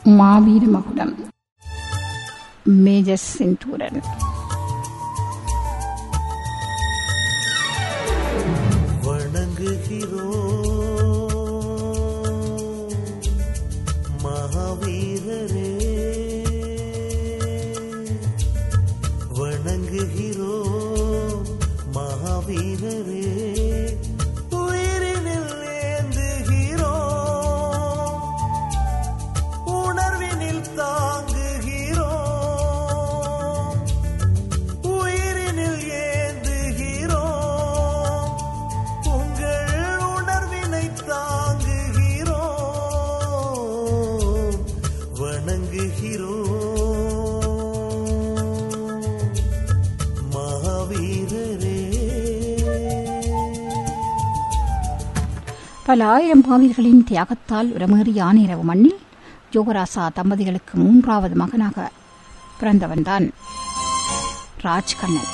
மாவீர மகுடம் மேஜர் செந்தூரன் வணங்குகிறோம் மகாவீரரே வணங்குகிறோம் மகாவீரரே உயிரினில் ஏந்துகிறோம் உணர்வினில் தாங்குகிறோம் உயிரினில் ஏந்துகிறோம் உங்கள் உணர்வினை தாங்குகிறோம் வணங்குகிறோம் மகாவீரரே பல ஆயிரம் பாவிர்களின் தியாகத்தால் உரமேறிய ஆனிரவு மண்ணில் யோகராசா தம்பதிகளுக்கு மூன்றாவது மகனாக பிறந்தவன்தான் ராஜ்கண்ணன்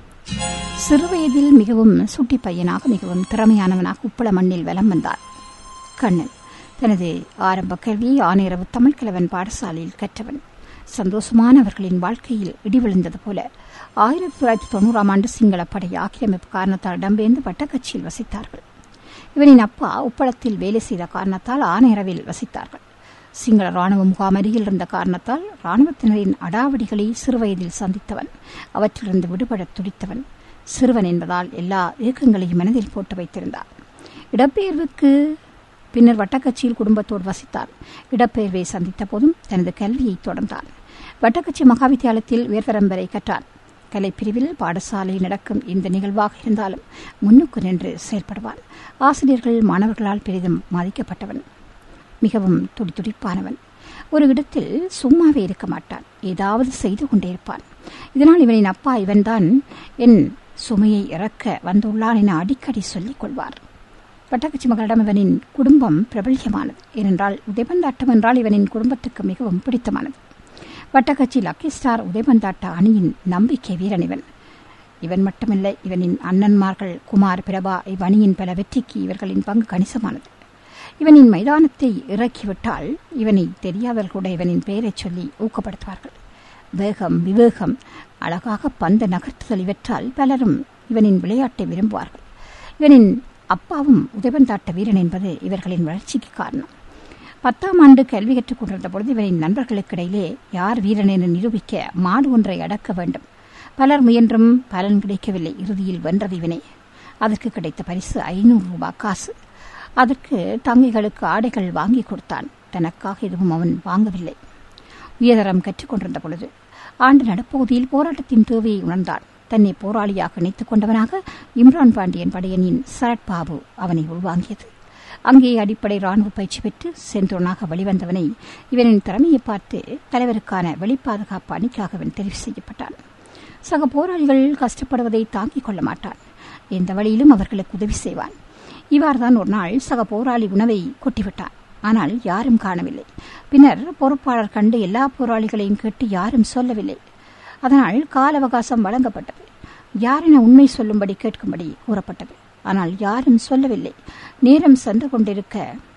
சிறுவயதில் மிகவும் சுட்டி பையனாக மிகவும் திறமையானவனாக உப்பள மண்ணில் வலம் வந்தான் கண்ணன் தனது ஆரம்ப கல்வியை ஆனிரவு தமிழ் கிழவன் பாடசாலையில் கற்றவன் சந்தோஷமான அவர்களின் வாழ்க்கையில் இடி விழுந்தது போல ஆயிரத்தி தொள்ளாயிரத்தி தொண்ணூறாம் ஆண்டு சிங்கள படை ஆக்கிரமிப்பு காரணத்தால் இடம்பெயர்ந்து வட்டக்கட்சியில் வசித்தார்கள் இவனின் அப்பா உப்பளத்தில் வேலை செய்த காரணத்தால் ஆனையரவில் வசித்தார்கள் சிங்கள ராணுவ முகாம் அருகில் இருந்த காரணத்தால் ராணுவத்தினரின் அடாவடிகளை சிறுவயதில் சந்தித்தவன் அவற்றிலிருந்து விடுபடத் துடித்தவன் சிறுவன் என்பதால் எல்லா இயக்கங்களையும் மனதில் போட்டு வைத்திருந்தார் இடப்பெயர்வுக்கு பின்னர் வட்டக்கட்சியில் குடும்பத்தோடு வசித்தார் இடப்பெயர்வை சந்தித்த போதும் தனது கல்வியை தொடர்ந்தார் வட்டக்கட்சி மகாவித்தியாலயத்தில் உயர்தரம் வரை கற்றார் கலைப்பிரிவில் பாடசாலை நடக்கும் இந்த நிகழ்வாக இருந்தாலும் முன்னுக்கு நின்று செயல்படுவான் ஆசிரியர்கள் மாணவர்களால் பெரிதும் மதிக்கப்பட்டவன் மிகவும் துடிதுடிப்பானவன் ஒரு இடத்தில் சும்மாவே இருக்க மாட்டான் ஏதாவது செய்து கொண்டே இருப்பான் இதனால் இவனின் அப்பா இவன்தான் என் சுமையை இறக்க வந்துள்ளான் என அடிக்கடி சொல்லிக் கொள்வார் வட்டக்கட்சி மகளிடம் இவனின் குடும்பம் பிரபல்யமானது ஏனென்றால் உதயபந்தாட்டம் என்றால் இவனின் குடும்பத்துக்கு மிகவும் பிடித்தமானது வட்டக்கட்சி லக்கி ஸ்டார் உதயபந்தாட்ட அணியின் நம்பிக்கை வீரன் இவன் இவன் மட்டுமல்ல இவனின் அண்ணன்மார்கள் குமார் பிரபா இவ்வணியின் பல வெற்றிக்கு இவர்களின் பங்கு கணிசமானது இவனின் மைதானத்தை இறக்கிவிட்டால் இவனை தெரியாதவர்கள் கூட இவனின் பெயரைச் சொல்லி ஊக்கப்படுத்துவார்கள் வேகம் விவேகம் அழகாக பந்து நகர்த்துதல் இவற்றால் பலரும் இவனின் விளையாட்டை விரும்புவார்கள் இவனின் அப்பாவும் உதயபந்தாட்ட வீரன் என்பது இவர்களின் வளர்ச்சிக்கு காரணம் பத்தாம் ஆண்டு கல்வி கற்றுக் கொண்டிருந்த பொழுது இவரின் நண்பர்களுக்கிடையிலே யார் வீரன் என நிரூபிக்க மாடு ஒன்றை அடக்க வேண்டும் பலர் முயன்றும் பலன் கிடைக்கவில்லை இறுதியில் வென்றது இவனே அதற்கு கிடைத்த பரிசு ஐநூறு ரூபாய் காசு அதற்கு தங்கைகளுக்கு ஆடைகள் வாங்கி கொடுத்தான் தனக்காக எதுவும் அவன் வாங்கவில்லை உயர்தரம் கற்றுக்கொண்டிருந்த பொழுது ஆண்டு நடப்பகுதியில் போராட்டத்தின் தேவையை உணர்ந்தான் தன்னை போராளியாக நினைத்துக் கொண்டவனாக இம்ரான் பாண்டியன் படையனின் சரட் பாபு அவனை உள்வாங்கியது அங்கே அடிப்படை ராணுவ பயிற்சி பெற்று சென்றோனாக வெளிவந்தவனை இவனின் திறமையை பார்த்து தலைவருக்கான வெளிப்பாதுகாப்பு அணிக்காக அவன் தெரிவு செய்யப்பட்டான் சக போராளிகள் கஷ்டப்படுவதை தாங்கிக் கொள்ள மாட்டான் எந்த வழியிலும் அவர்களுக்கு உதவி செய்வான் இவ்வாறுதான் ஒரு நாள் சக போராளி உணவை கொட்டிவிட்டான் ஆனால் யாரும் காணவில்லை பின்னர் பொறுப்பாளர் கண்டு எல்லா போராளிகளையும் கேட்டு யாரும் சொல்லவில்லை அதனால் கால அவகாசம் வழங்கப்பட்டது யாரென உண்மை சொல்லும்படி கேட்கும்படி கூறப்பட்டது ஆனால் யாரும் சொல்லவில்லை நேரம் சென்று கொண்டிருக்க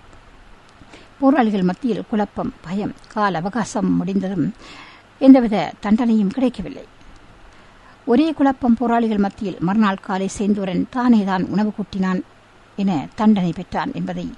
போராளிகள் மத்தியில் குழப்பம் பயம் கால அவகாசம் முடிந்ததும் எந்தவித தண்டனையும் கிடைக்கவில்லை ஒரே குழப்பம் போராளிகள் மத்தியில் மறுநாள் காலை சேந்தூரன் தானேதான் உணவு கூட்டினான் என தண்டனை பெற்றான் என்பதை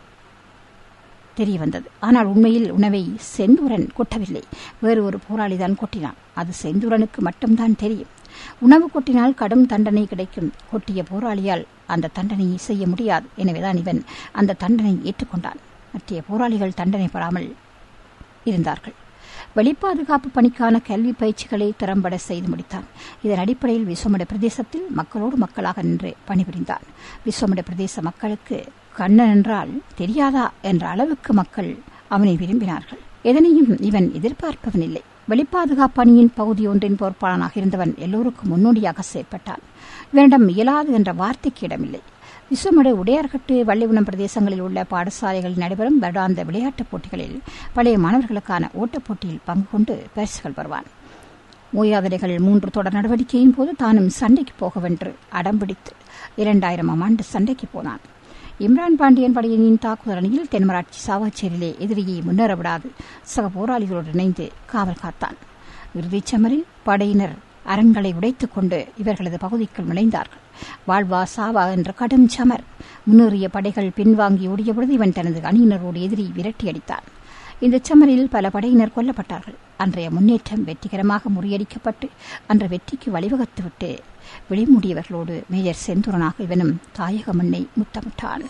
தெரிய வந்தது ஆனால் உண்மையில் உணவை செந்தூரன் கொட்டவில்லை வேறு ஒரு போராளிதான் கொட்டினான் அது செந்தூரனுக்கு மட்டும்தான் தெரியும் உணவு கொட்டினால் கடும் தண்டனை கிடைக்கும் கொட்டிய போராளியால் அந்த தண்டனையை செய்ய முடியாது எனவேதான் இவன் அந்த தண்டனை ஏற்றுக்கொண்டான் மற்ற போராளிகள் தண்டனை பெறாமல் இருந்தார்கள் வெளிப்பாதுகாப்பு பணிக்கான கல்வி பயிற்சிகளை திறம்பட செய்து முடித்தான் இதன் அடிப்படையில் விஸ்வமட பிரதேசத்தில் மக்களோடு மக்களாக நின்று பணிபுரிந்தான் விஸ்வமட பிரதேச மக்களுக்கு கண்ணன் என்றால் தெரியாதா என்ற அளவுக்கு மக்கள் அவனை விரும்பினார்கள் எதனையும் இவன் எதிர்பார்ப்பவனில்லை வெளிப்பாதுகாப்பு அணியின் பகுதி ஒன்றின் பொறுப்பாளனாக இருந்தவன் எல்லோருக்கும் முன்னோடியாக செயற்பட்டான் இவனிடம் இயலாது என்ற வார்த்தைக்கு இடமில்லை விஸ்வமடு உடையார்கட்டு வள்ளிகுணம் பிரதேசங்களில் உள்ள பாடசாலைகளில் நடைபெறும் வருடாந்த விளையாட்டுப் போட்டிகளில் பழைய மாணவர்களுக்கான ஓட்டப் போட்டியில் பங்கு கொண்டு பரிசுகள் பெறுவான் ஓயாதலைகள் மூன்று தொடர் நடவடிக்கையின் போது தானும் சண்டைக்கு போகவென்று அடம்பிடித்து இரண்டாயிரமாம் ஆண்டு சண்டைக்கு போனான் இம்ரான் பாண்டியன் படையினின் தாக்குதல் அணியில் தென்மராட்சி சாவச்சேரியிலே எதிரியை முன்னேற விடாது சக போராளிகளோடு இணைந்து காவல் காத்தான் இறுதிச் சமரில் படையினர் அரண்களை உடைத்துக் கொண்டு இவர்களது பகுதிக்குள் நுழைந்தார்கள் வாழ்வா சாவா என்ற கடும் சமர் முன்னேறிய படைகள் பின்வாங்கி ஓடியபொழுது இவன் தனது அணியினரோடு எதிரி விரட்டி அடித்தான் இந்த சமரில் பல படையினர் கொல்லப்பட்டார்கள் அன்றைய முன்னேற்றம் வெற்றிகரமாக முறியடிக்கப்பட்டு அன்ற வெற்றிக்கு வழிவகுத்துவிட்டு விழிமூடியவர்களோடு மேஜர் செந்தூரனாக இவனும் தாயக மண்ணை முத்தமிட்டான்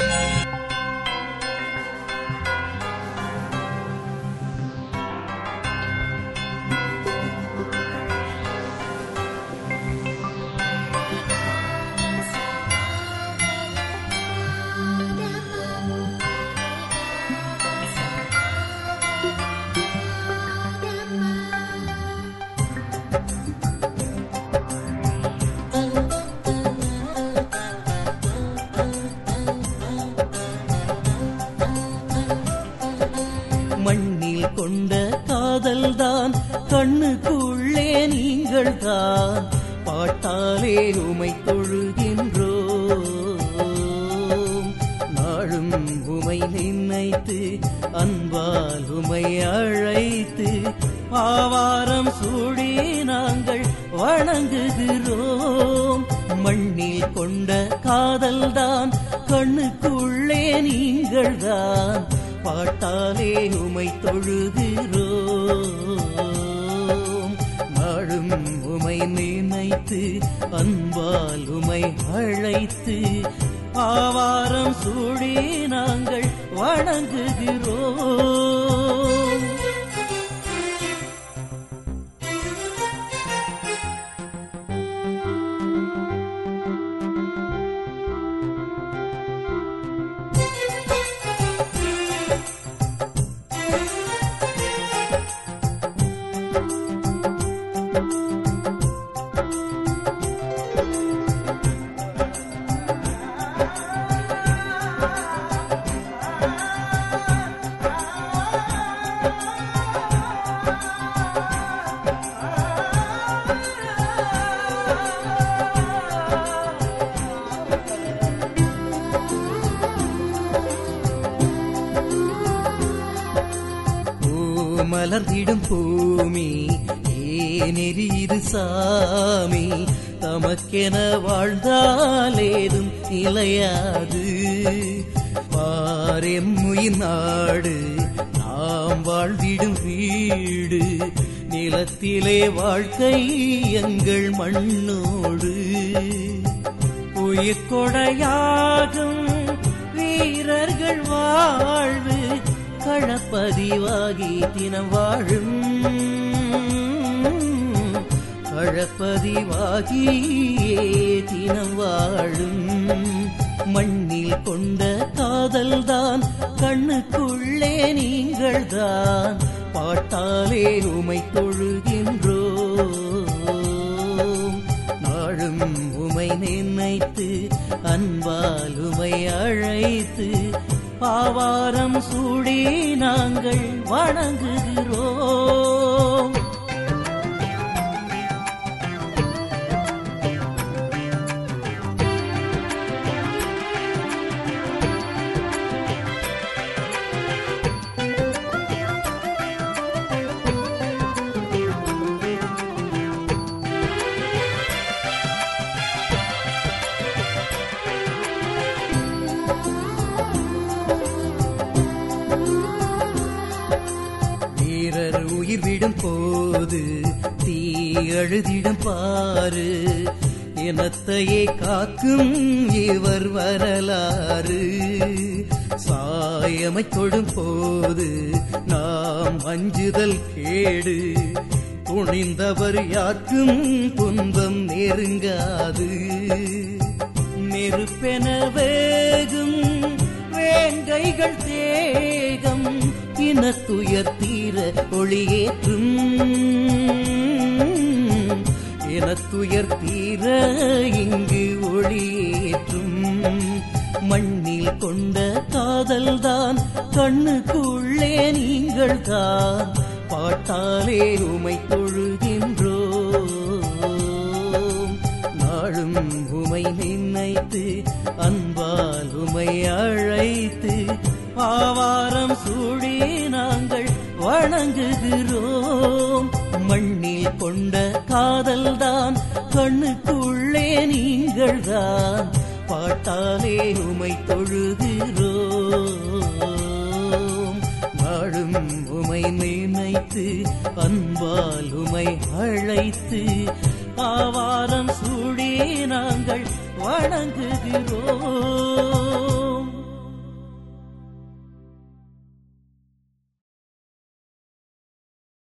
மண்ணில் கொண்ட காதல்தான் கண்ணுக்குள்ளே நீங்கள் தான் பாட்டாலே உமை தொழுகின்றோம் நாளும் உமை நினைத்து அன்பால் உமை அழைத்து ஆவாரம் சூடி நாங்கள் வணங்குகிறோம் மண்ணில் கொண்ட காதல்தான் கண்ணுக்குள்ளே நீங்கள் தான் பாட்டாலே உமை தொழுகிறோம் நாளும் உமை நினைத்து அன்பால் உமை அழைத்து ஆவாரம் சூடி நாங்கள் வணங்குகிறோம் மலர்ந்திடும் பூமி ஏனெறிது சாமி தமக்கென வாழ்ந்தாலேதும் நிலையாது பாரெம்முயின் நாடு நாம் வாழ்ந்திடும் வீடு நிலத்திலே வாழ்க்கை எங்கள் மண்ணோடு உயிர்கொடையாகும் வீரர்கள் வாழ்வு களப்பதிவாகி தினம் வாழும் களப்பதிவாகியே தினம் வாழும் மண்ணில் கொண்ட காதல்தான் கண்ணுக்குள்ளே நீங்கள்தான் பாட்டாலே உமை தொழுகின்றோம் நாளும் உமை நினைத்து அன்பால் உமை அழைத்து பாவாரம் சூடி நாங்கள் வணங்குகிறோம் வீரர் உயிர் விடும் போது தீ அழுதிடும் பாரு இனத்தையே காக்கும் இவர் வரலாறு சாயமை தொடும் போது நாம் அஞ்சுதல் கேடு துணிந்தவர் யாருக்கும் துன்பம் நெருங்காது நெருப்பென வேகும் வேங்கைகள் தேகம் இனத்துயர் தீர ஒளியேற்றும் இனத்துயர் தீர இங்கு ஒளியேற்றும் மண்ணில் கொண்ட காதல்தான் கண்ணுக்குள்ளே நீங்கள் தான் பாட்டாலே உமை தொழுகின்றோம் நாளும் உமை நினைத்து அன்பால் உமை ஆவாரம் சூடி நாங்கள் வணங்குகிறோம் மண்ணில் கொண்ட காதல்தான் கண்ணுக்குள்ளே நீங்கள்தான் பாட்டாலே உமை தொழுகிறோம் வாழும் உமை நினைத்து அன்பால் உமை அழைத்து ஆவாரம் சூடி நாங்கள் வணங்குகிறோம்